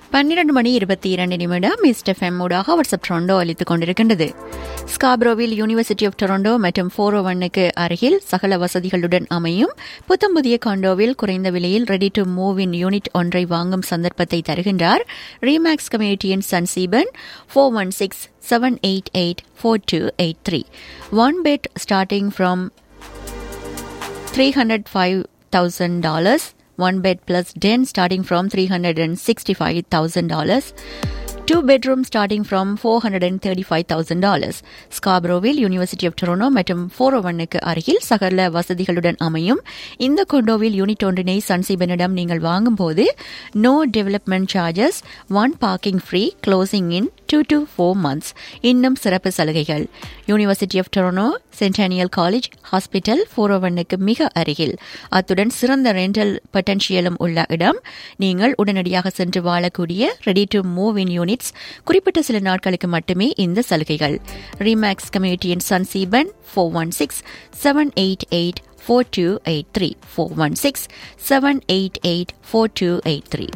பன்னிரண்டு மணி இருபத்தி இரண்டு நிமிடம் மிஸ்ட் எஃப்எம் ஊடாக வாட்ஸ்அப் டொரண்டோ அளித்துக் கொண்டிருக்கின்றது ஸ்காப்ரோவில் யூனிவர்சிட்டி ஆஃப் டொரண்டோ மற்றும் ஃபோர் ஓ ஒன்னுக்கு அருகில் சகல வசதிகளுடன் அமையும் புத்தம் புதிய காண்டோவில் குறைந்த விலையில் ready to move in unit ஒன்றை வாங்கும் சந்தர்ப்பத்தை தருகின்றார் ரீமேக்ஸ் கம்யூனிட்டியின் Sanseeban four one six seven eight eight four two eight three one bed starting from three hundred five thousand dollars one bed plus den starting from $365,000. Two bedroom starting from $435,000. ஸ்காப்ரோவில் university of Toronto மற்றும் four ஒன்னுக்கு அருகில் சகல வசதிகளுடன் அமையும் இந்த கொண்டோவில் unit ஒன்றினை சன்சிபனிடம் நீங்கள் வாங்கும்போது no development charges one parking free closing in two to four months இன்னும் சிறப்பு சலுகைகள் university of Toronto Centennial college hospital four ஒன்னுக்கு மிக அருகில் அத்துடன் சிறந்த ரெண்டல் பொட்டன்ஷியலும் உள்ள இடம் நீங்கள் உடனடியாக சென்று வாழக்கூடிய ready to move in units குறிப்பிட்ட சில நாட்களுக்கு மட்டுமே இந்த சலுகைகள் ரீமேக்ஸ் கம்யூனிட்டியின் Sanseeban four one six seven eight eight four two eight three four one six seven eight eight four two eight three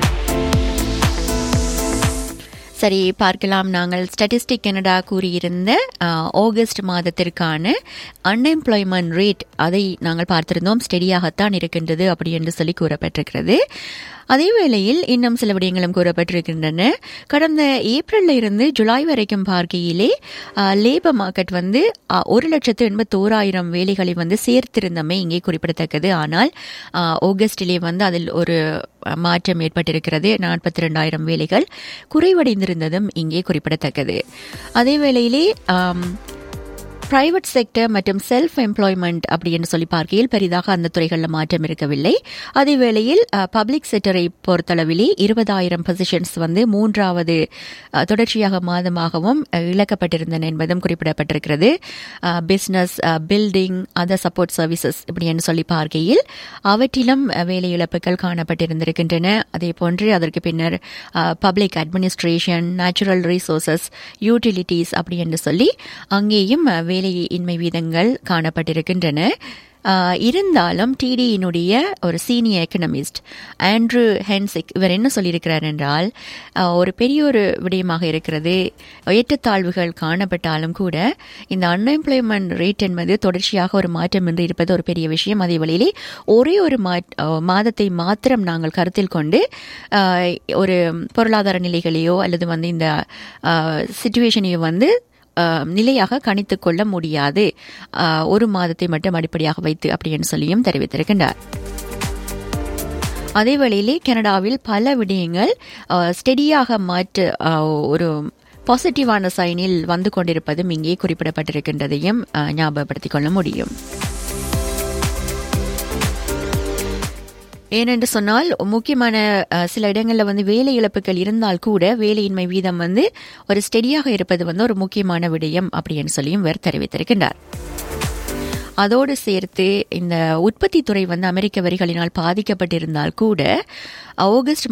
சரி பார்க்கலாம் நாங்கள் ஸ்டாட்டிஸ்டிக் கனடா கூறியிருந்த ஆகஸ்ட் மாதத்திற்கான அன்எம்ப்ளாய்மெண்ட் ரேட் அதை நாங்கள் பார்த்திருந்தோம் ஸ்டெடியாகத்தான் இருக்கின்றது அப்படி என்று சொல்லி கூறப்பட்டிருக்கிறது அதே வேளையில் இன்னும் சில விடயங்களும் கூறப்பட்டிருக்கின்றன கடந்த ஏப்ரல்ல இருந்து ஜூலை வரைக்கும் பார்க்கையிலே லேபர் மார்க்கெட் வந்து ஒரு லட்சத்து எண்பத்தோராயிரம் வேலைகளை வந்து சேர்த்திருந்தமை இங்கே குறிப்பிடத்தக்கது ஆனால் ஆகஸ்டிலே வந்து அதில் ஒரு மாற்றம் ஏற்பட்டிருக்கிறது நாற்பத்தி ரெண்டாயிரம் வேலைகள் குறைவடைந்திருந்ததும் இங்கே குறிப்பிடத்தக்கது அதே வேளையிலே பிரைவேட் செக்டர் மற்றும் செல்ஃப் எம்ப்ளாய்மெண்ட் அப்படி என்று சொல்லி பார்க்கையில் பெரிதாக அந்த துறைகளில் மாற்றம் இருக்கவில்லை அதே வேளையில் பப்ளிக் செக்டரை பொறுத்தளவிலே இருபதாயிரம் பொசிஷன்ஸ் வந்து மூன்றாவது தொடர்ச்சியாக மாதமாகவும் இழக்கப்பட்டிருந்தன என்பதும் குறிப்பிடப்பட்டிருக்கிறது business building other support services இப்படி என்று சொல்லி பார்க்கையில் அவற்றிலும் வேலை இழப்புகள் காணப்பட்டிருந்திருக்கின்றன அதே போன்று அதற்கு பின்னர் public administration natural resources utilities அப்படி என்று சொல்லி அங்கேயும் வேலையின்மை வீதங்கள் காணப்பட்டிருக்கின்றன இருந்தாலும் டிடியினுடைய ஒரு சீனியர் எக்கனமிஸ்ட் ஆண்ட்ரூ ஹென்சிக் இவர் என்ன சொல்லியிருக்கிறார் என்றால் ஒரு பெரிய ஒரு விடயமாக இருக்கிறது ஏற்றத்தாழ்வுகள் காணப்பட்டாலும் கூட இந்த அன்எம்ப்ளாய்மெண்ட் ரேட் என்பது தொடர்ச்சியாக ஒரு மாற்றம் என்று இருப்பது ஒரு பெரிய விஷயம் அதே வழியிலே ஒரே ஒரு மாதத்தை மாத்திரம் நாங்கள் கருத்தில் கொண்டு ஒரு பொருளாதார நிலைகளையோ அல்லது வந்து இந்த சுச்சுவேஷனையோ வந்து நிலையாக கணித்து கொள்ள முடியாது ஒரு மாதத்தை மட்டும் அடிப்படையாக வைத்து அப்படின்னு சொல்லியும் தெரிவித்திருக்கின்றார் அதே வேளையிலே கனடாவில் பல விடயங்கள் ஸ்டெடியாக மாற்று ஒரு பாசிட்டிவான சைனில் வந்து கொண்டிருப்பதும் இங்கே குறிப்பிடப்பட்டிருக்கின்றதையும் ஞாபகப்படுத்திக் கொள்ள முடியும் ஏனென்று சொன்னால் முக்கியமான சில இடங்களில் வந்து வேலை இழப்புகள் இருந்தால் கூட வேலையின்மை வீதம் வந்து ஒரு ஸ்டெடியாக இருப்பது வந்து ஒரு முக்கியமான விடயம் அப்படின்னு சொல்லியும் வேறு தெரிவித்திருக்கின்றார் அதோடு சேர்த்து இந்த உற்பத்தி துறை வந்து அமெரிக்க வரிகளினால் பாதிக்கப்பட்டிருந்தால் கூட ஆகஸ்ட்